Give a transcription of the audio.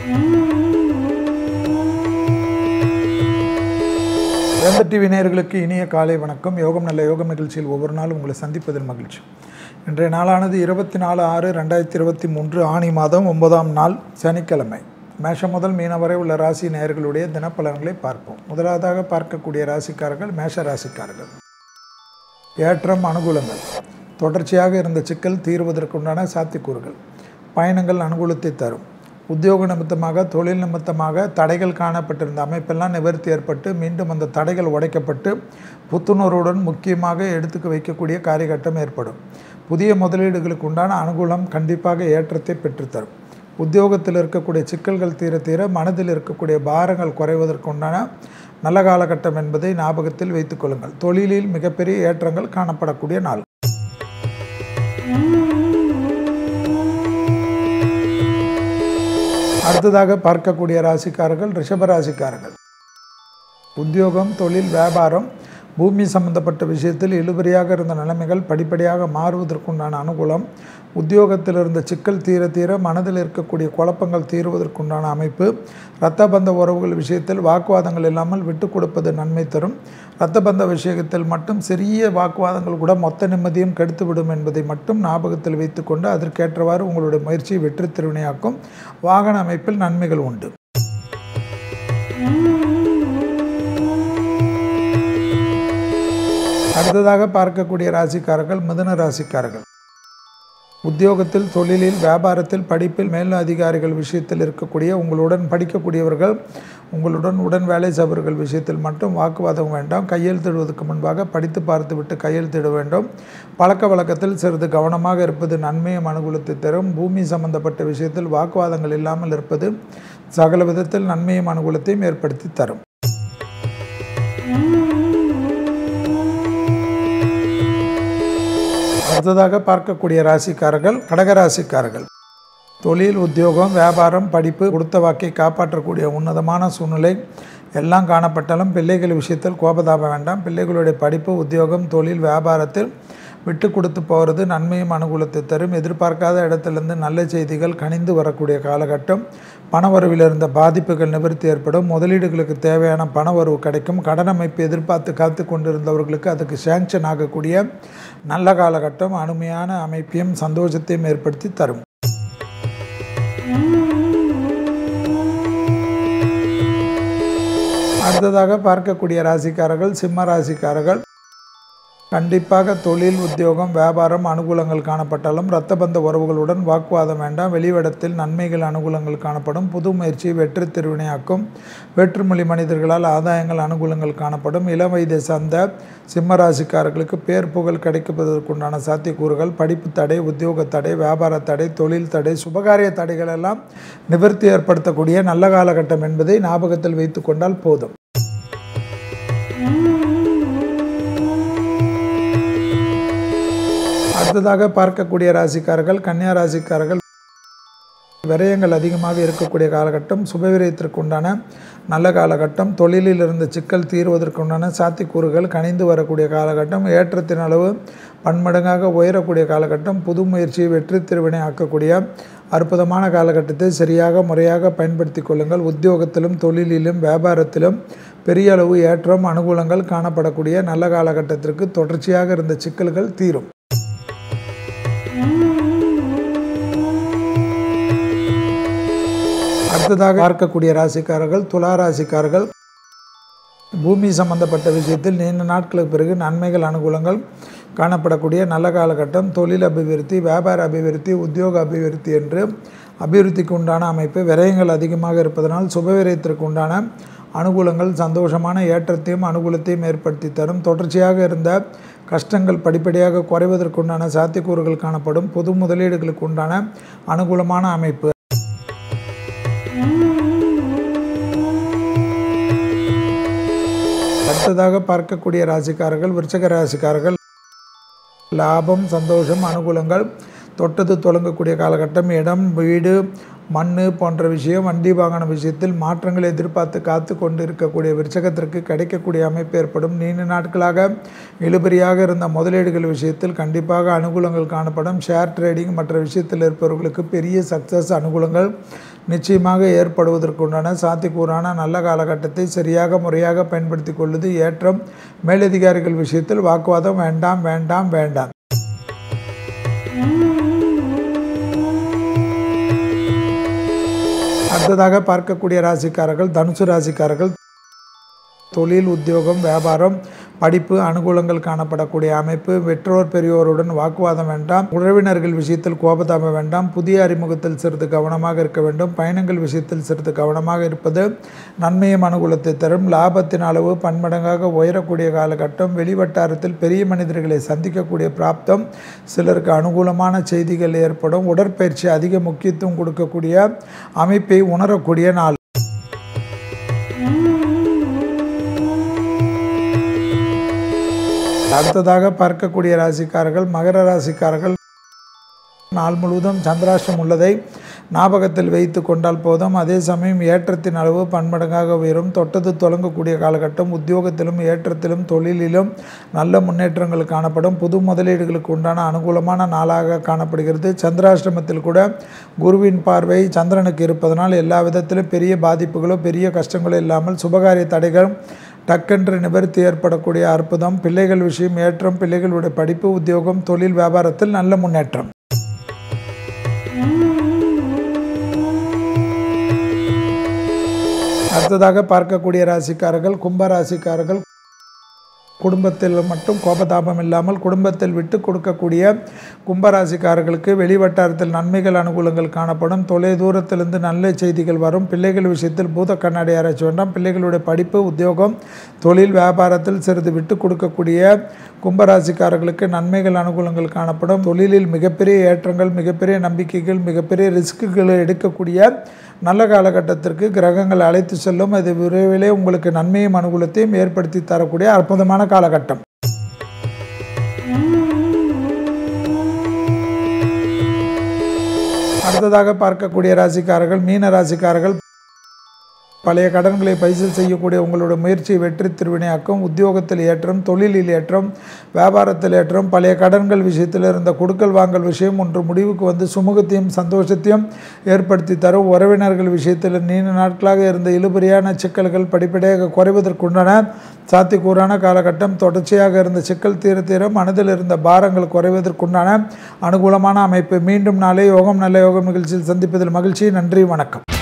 வேந்த TV நேயர்களுக்கு இனிய காலை வணக்கம் யோகம் நல்ல யோகம் நிகழ்ச்சியில் ஒவ்வொரு நாளும் உங்களை சந்திப்பதில் மகிழ்ச்சி இன்றைய நாளானது இருபத்தி நாலு ஆறு ரெண்டாயிரத்தி இருபத்தி மூன்று ஆணி மாதம் ஒன்பதாம் நாள் சனிக்கிழமை மேஷம் முதல் மீனம் வரை உள்ள ராசி நேயர்களுடைய தினப்பலன்களை பார்ப்போம் முதலாவதாக பார்க்கக்கூடிய ராசிக்காரர்கள் மேஷ ராசிக்காரர்கள் ஏற்றம் அனுகூலங்கள் தொடர்ச்சியாக இருந்த சிக்கல் தீர்வதற்குண்டான சாத்தியக்கூறுகள் பயணங்கள் அனுகூலத்தை தரும் உத்தியோக நிமித்தமாக தொழில் நிமித்தமாக தடைகள் காணப்பட்டிருந்த அமைப்பெல்லாம் நிவர்த்தி ஏற்பட்டு மீண்டும் அந்த தடைகள் உடைக்கப்பட்டு புத்துணர்வுடன் முக்கியமாக எடுத்துக்க வைக்கக்கூடிய காரியகட்டம் ஏற்படும் புதிய முதலீடுகளுக்கு உண்டான அனுகூலம் கண்டிப்பாக ஏற்றத்தை பெற்றுத்தரும் உத்தியோகத்தில் இருக்கக்கூடிய சிக்கல்கள் தீர தீர மனதில் இருக்கக்கூடிய பாரங்கள் குறைவதற்குண்டான நல்ல காலகட்டம் என்பதை ஞாபகத்தில் வைத்துக்கொள்ளுங்கள் தொழிலில் மிகப்பெரிய ஏற்றங்கள் காணப்படக்கூடிய நாள் அடுத்ததாக பார்க்கக்கூடிய ராசிக்காரர்கள் ரிஷப ராசிக்காரர்கள் உத்தியோகம் தொழில் வியாபாரம் பூமி சம்பந்தப்பட்ட விஷயத்தில் இழுபறியாக இருந்த நிலைமைகள் படிப்படியாக மாறுவதற்குண்டான அனுகூலம் உத்தியோகத்தில் இருந்த சிக்கல் தீர தீர மனதில் இருக்கக்கூடிய குழப்பங்கள் தீர்வதற்குண்டான அமைப்பு இரத்த பந்த உறவுகள் விஷயத்தில் வாக்குவாதங்கள் இல்லாமல் விட்டு கொடுப்பது நன்மை தரும் இரத்த பந்த விஷயத்தில் மட்டும் சிறிய வாக்குவாதங்கள் கூட மொத்த நிம்மதியும் கெடுத்துவிடும் என்பதை மட்டும் ஞாபகத்தில் வைத்துக்கொண்டு அதற்கேற்றவாறு உங்களுடைய முயற்சியை வெற்றி திருவினையாக்கும் வாகன அமைப்பில் நன்மைகள் உண்டு அடுத்ததாக பார்க்கக்கூடிய ராசிக்காரர்கள் மிதுன ராசிக்காரர்கள் உத்தியோகத்தில் தொழிலில் வியாபாரத்தில் படிப்பில் மேல் அதிகாரிகள் விஷயத்தில் இருக்கக்கூடிய உங்களுடன் படிக்கக்கூடியவர்கள் உங்களுடன் உடன் வேலை செய்பவர்கள் விஷயத்தில் மட்டும் வாக்குவாதம் வேண்டாம் கையெழுத்திடுவதற்கு முன்பாக படித்து பார்த்துவிட்டு கையெழுத்திட வேண்டும் பழக்க வழக்கத்தில் சிறிது கவனமாக இருப்பது நன்மையும் அனுகூலத்தை தரும் பூமி சம்பந்தப்பட்ட விஷயத்தில் வாக்குவாதங்கள் இல்லாமல் இருப்பது சகல விதத்தில் நன்மையும் அனுகூலத்தையும் ஏற்படுத்தி தரும் அடுத்ததாக பார்க்கக்கூடிய ராசிக்காரர்கள் கடகராசிக்காரர்கள் தொழில் உத்தியோகம் வியாபாரம் படிப்பு கொடுத்த வாக்கை காப்பாற்றக்கூடிய உன்னதமான சூழ்நிலை எல்லாம் காணப்பட்டாலும் பிள்ளைகள் விஷயத்தில் கோபதாபம் வேண்டாம் பிள்ளைகளுடைய படிப்பு உத்தியோகம் தொழில் வியாபாரத்தில் விட்டு கொடுத்து போகிறது நன்மையும் அனுகூலத்தை தரும் எதிர்பார்க்காத இடத்திலிருந்து நல்ல செய்திகள் கனிந்து வரக்கூடிய காலகட்டம் பணவரவில் இருந்த பாதிப்புகள் நிவர்த்தி ஏற்படும் முதலீடுகளுக்கு தேவையான பணவரவு கிடைக்கும் கடன் அமைப்பு எதிர்பார்த்து காத்து கொண்டிருந்தவர்களுக்கு அதுக்கு சேங்ஷன் ஆகக்கூடிய நல்ல காலகட்டம் அருமையான அமைப்பையும் சந்தோஷத்தையும் ஏற்படுத்தி தரும் அடுத்ததாக பார்க்கக்கூடிய ராசிக்காரர்கள் சிம்ம ராசிக்காரர்கள் கண்டிப்பாக தொழில் உத்தியோகம் வியாபாரம் அனுகூலங்கள் காணப்பட்டாலும் இரத்த பந்த உறவுகளுடன் வாக்குவாதம் வேண்டாம் வெளிவிடத்தில் நன்மைகள் அனுகூலங்கள் காணப்படும் புது முயற்சி வெற்றி திருவினையாக்கும் வேற்றுமொழி மனிதர்களால் ஆதாயங்கள் அனுகூலங்கள் காணப்படும் இளம் வயதை சார்ந்த சிம்மராசிக்காரர்களுக்கு பேர் புகழ் கிடைப்பதற்குண்டான சாத்தியக்கூறுகள் படிப்பு தடை உத்தியோக தடை வியாபார தடை தொழில் தடை சுபகாரிய தடைகள் எல்லாம் நிவர்த்தி ஏற்படுத்தக்கூடிய நல்ல காலகட்டம் என்பதை ஞாபகத்தில் வைத்து கொண்டால் போதும் அடுத்ததாக பார்க்கக்கூடிய ராசிக்காரர்கள் கன்னியா ராசிக்காரர்கள் விரயங்கள் அதிகமாக இருக்கக்கூடிய காலகட்டம் சுபவிரயத்திற்கு உண்டான நல்ல காலகட்டம் தொழிலில் இருந்த சிக்கல் தீர்வதற்குண்டான சாத்தியக்கூறுகள் கனிந்து வரக்கூடிய காலகட்டம் ஏற்றத்தின் அளவு பன்மடங்காக உயரக்கூடிய காலகட்டம் புது முயற்சியை வெற்றி திருவினை ஆக்கக்கூடிய அற்புதமான காலகட்டத்தை சரியாக முறையாக பயன்படுத்தி கொள்ளுங்கள் உத்தியோகத்திலும் தொழிலிலும் வியாபாரத்திலும் பெரிய அளவு ஏற்றம் அனுகூலங்கள் காணப்படக்கூடிய நல்ல காலகட்டத்திற்கு தொடர்ச்சியாக இருந்த சிக்கல்கள் தீரும் அடுத்ததாக பார்க்கக்கூடிய ராசிக்காரர்கள் துலா ராசிக்காரர்கள் பூமி சம்பந்தப்பட்ட விஷயத்தில் நீண்ட நாட்களுக்கு பிறகு நன்மைகள் அனுகூலங்கள் காணப்படக்கூடிய நல்ல காலகட்டம் தொழில் அபிவிருத்தி வியாபார அபிவிருத்தி உத்தியோக அபிவிருத்தி என்று அபிவிருத்திக்கு உண்டான அமைப்பு விரயங்கள் அதிகமாக இருப்பதனால் சுபவிரயத்திற்கு உண்டான அனுகூலங்கள் சந்தோஷமான ஏற்றத்தையும் அனுகூலத்தையும் ஏற்படுத்தி தரும் தொடர்ச்சியாக இருந்த கஷ்டங்கள் படிப்படியாக குறைவதற்குண்டான சாத்தியக்கூறுகள் காணப்படும் பொது முதலீடுகளுக்கு உண்டான அனுகூலமான அமைப்பு அடுத்ததாக பார்க்கக்கூடிய ராசிக்காரர்கள் விருச்சக ராசிக்காரர்கள் லாபம் சந்தோஷம் அனுகூலங்கள் தொட்டது தொடங்கக்கூடிய காலகட்டம் இடம் வீடு மண் போன்ற விஷயம் வண்டி வாகன விஷயத்தில் மாற்றங்களை எதிர்பார்த்து காத்து கொண்டு இருக்கக்கூடிய விருச்சகத்திற்கு கிடைக்கக்கூடிய அமைப்பு ஏற்படும் நீண்ட நாட்களாக இழுபறியாக இருந்த முதலீடுகள் விஷயத்தில் கண்டிப்பாக அனுகூலங்கள் காணப்படும் ஷேர் ட்ரேடிங் மற்ற விஷயத்தில் இருப்பவர்களுக்கு பெரிய சக்ஸஸ் அனுகூலங்கள் நிச்சயமாக ஏற்படுவதற்குண்டான சாத்தியக்கூறான நல்ல காலகட்டத்தை சரியாக முறையாக பயன்படுத்தி கொள்வது ஏற்றம் மேலதிகாரிகள் விஷயத்தில் வாக்குவாதம் வேண்டாம் வேண்டாம் வேண்டாம் அடுத்ததாக பார்க்கக்கூடிய ராசிக்காரர்கள் தனுசு ராசிக்காரர்கள் தொழில் உத்தியோகம் வியாபாரம் படிப்பு அனுகூலங்கள் காணப்படக்கூடிய அமைப்பு பெற்றோர் பெரியோருடன் வாக்குவாதம் வேண்டாம் உறவினர்கள் விஷயத்தில் கோபதாபம் வேண்டாம் புதிய அறிமுகத்தில் சிறிது கவனமாக இருக்க வேண்டும் பயணங்கள் விஷயத்தில் சிறிது கவனமாக இருப்பது நன்மையும் அனுகூலத்தை தரும் லாபத்தின் அளவு பன்மடங்காக உயரக்கூடிய காலகட்டம் வெளிவட்டாரத்தில் பெரிய மனிதர்களை சந்திக்கக்கூடிய பிராப்தம் சிலருக்கு அனுகூலமான செய்திகள் ஏற்படும் உடற்பயிற்சி அதிக முக்கியத்துவம் கொடுக்கக்கூடிய அமைப்பை உணரக்கூடிய நாள் அடுத்ததாக பார்க்கக்கூடிய ராசிக்காரர்கள் மகர ராசிக்காரர்கள் நாள் முழுவதும் சந்திராஷ்டம் உள்ளதை ஞாபகத்தில் வைத்து கொண்டால் போதும் அதே சமயம் ஏற்றத்தின் அளவு பன்மடங்காக உயரும் தொட்டது தொடங்கக்கூடிய காலகட்டம் உத்தியோகத்திலும் ஏற்றத்திலும் தொழிலிலும் நல்ல முன்னேற்றங்கள் காணப்படும் புது முதலீடுகளுக்கு உண்டான அனுகூலமான நாளாக காணப்படுகிறது சந்திராஷ்டமத்தில் கூட குருவின் பார்வை சந்திரனுக்கு இருப்பதனால் எல்லா விதத்திலும் பெரிய பாதிப்புகளோ பெரிய கஷ்டங்களோ இல்லாமல் சுபகாரிய தடைகள் டக்கென்று நிவர்த்தி ஏற்படக்கூடிய அற்புதம் பிள்ளைகள் விஷயம் ஏற்றம் பிள்ளைகளுடைய படிப்பு உத்தியோகம் தொழில் வியாபாரத்தில் நல்ல முன்னேற்றம் அடுத்ததாக பார்க்கக்கூடிய ராசிக்காரர்கள் கும்ப ராசிக்காரர்கள் குடும்பத்தில் மட்டும் கோபதாபம் இல்லாமல் குடும்பத்தில் விட்டு கொடுக்கக்கூடிய கும்பராசிக்காரர்களுக்கு வெளிவட்டாரத்தில் நன்மைகள் அனுகூலங்கள் காணப்படும் தொலை தூரத்திலிருந்து நல்ல செய்திகள் வரும் பிள்ளைகள் விஷயத்தில் பூத கண்ணாடி ஆராய்ச்சி வேண்டாம் பிள்ளைகளுடைய படிப்பு உத்தியோகம் தொழில் வியாபாரத்தில் சிறிது விட்டு கொடுக்கக்கூடிய கும்பராசிக்காரர்களுக்கு நன்மைகள் அனுகூலங்கள் காணப்படும் தொழிலில் மிகப்பெரிய ஏற்றங்கள் மிகப்பெரிய நம்பிக்கைகள் மிகப்பெரிய ரிஸ்க்குகளை எடுக்கக்கூடிய நல்ல காலகட்டத்திற்கு கிரகங்கள் அழைத்து செல்லும் அது விரைவிலே உங்களுக்கு நன்மையும் அனுகூலத்தையும் ஏற்படுத்தி தரக்கூடிய அற்புதமான காலகட்டம் அடுத்ததாக பார்க்கக்கூடிய ராசிக்காரர்கள் மீன ராசிக்காரர்கள் பழைய கடன்களை பைசல் செய்யக்கூடிய உங்களோட முயற்சி வெற்றி திருவினையாக்கும் உத்தியோகத்தில் ஏற்றம் தொழிலில் ஏற்றம் வியாபாரத்தில் ஏற்றம் பழைய கடன்கள் விஷயத்தில் இருந்த கொடுக்கல் வாங்கல் விஷயம் ஒன்று முடிவுக்கு வந்து சுமூகத்தையும் சந்தோஷத்தையும் ஏற்படுத்தி தரும் உறவினர்கள் விஷயத்தில் நீண்ட நாட்களாக இருந்த இழுபறியான சிக்கல்கள் படிப்படியாக குறைவதற்குண்டான சாத்தியக்கூறான காலகட்டம் தொடர்ச்சியாக இருந்த சிக்கல் தீர தீர மனதில் இருந்த பாரங்கள் குறைவதற்குண்டான அனுகூலமான அமைப்பு மீண்டும் நாளை யோகம் நல்ல யோகம் நிகழ்ச்சியில் சந்திப்பதில் மகிழ்ச்சி நன்றி வணக்கம்